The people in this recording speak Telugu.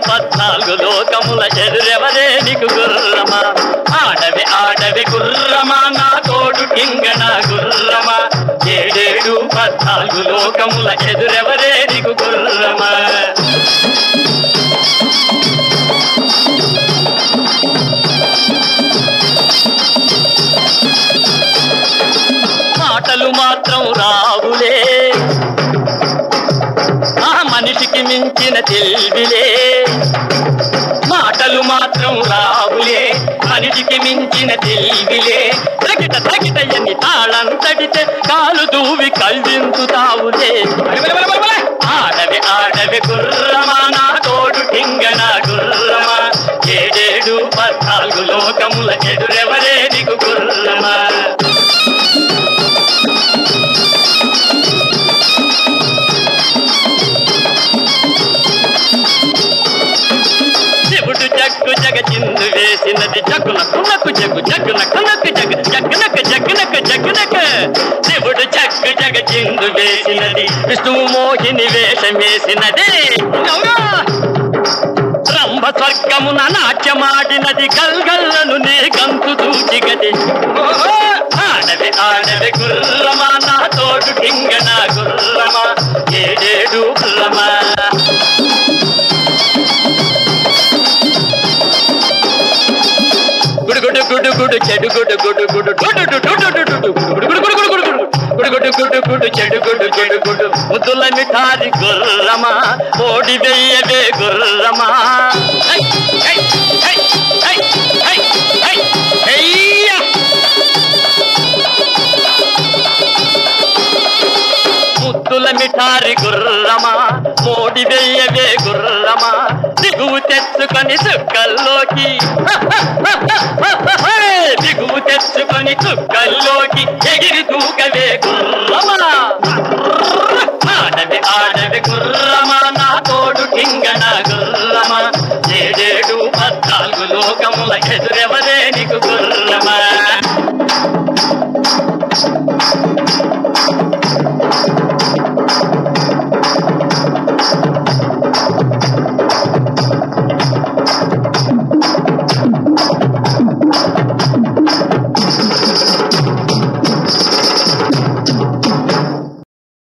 పద్నాలుగు లోకముల ఎదురెవరే నీకు గుర్రమా ఆడవి ఆడవి గుర్రమా నా తోడు కింగణ గుర్రమా ఏడేడు పద్నాలుగు లోకముల ఎదురెవరే నీకు గుర్రమా మాటలు మాత్రం రావులే ఆ మనిషికి మించిన తెలివిలే మాటలు మాత్రం రావులే మనిషికి మించిన తెలివిలే తగిట తగిట ఎన్ని తాళం తడితే కాలు దూవి కల్వించుతావులే ఆడవి ఆడవి గుర్రమా నా తోడు టింగన గుర్రమా ఏడేడు పద్నాలుగు లోకముల ఎదురెవరే నీకు గుర్రమా శివుడు జగ్గు జగ చిందు వేసినది జగ్గున కునకు జగ్గు జగ్గున కునకు జగ జగ్గునకు జగ్గునకు జగ్గునకు శివుడు జగ్గు జగ చిందు వేసినది విష్ణువు మోహిని వేషం వేసినది అవునా? రంభ స్వర్గమున నాట్యమాడినది గల్గల్లను నీ గంతు దూచిగది ఓహో! ఆడవి ఆడవి గుర్రమా నా తోడు టింగన గుర్రమా ఏడేడు గుర్రమా గుడు గుడు గుడు గుడు చెడు గుడు గుడు గుడు గుడు గుడు గుడు గుడు గుడు గుడు గుడు గుడు గుడు గుడు గుడు గుడు గుడు చెడు గుడు గుడు గుడు ముద్దుల మిఠారి గుర్రమా ఓడి వెయ్యవే గుర్రమా హై, హై, హై, హై, హై, హై, హెయ్యా. ముద్దుల మిఠారి గుర్రమా మోడి వెయ్యవే గుర్రమా దిగువు తెచ్చుకొని చుక్కల్లోకి దిగువు తెచ్చుకొని చుక్కల్లోకి ఎగిరి దూకవే గుర్రమా ఆడవి ఆడవి గుర్రమా నా తోడు కింగణ గుర్రమా ఏడేడు పద్నాలుగు లోకముల ఎదురెవ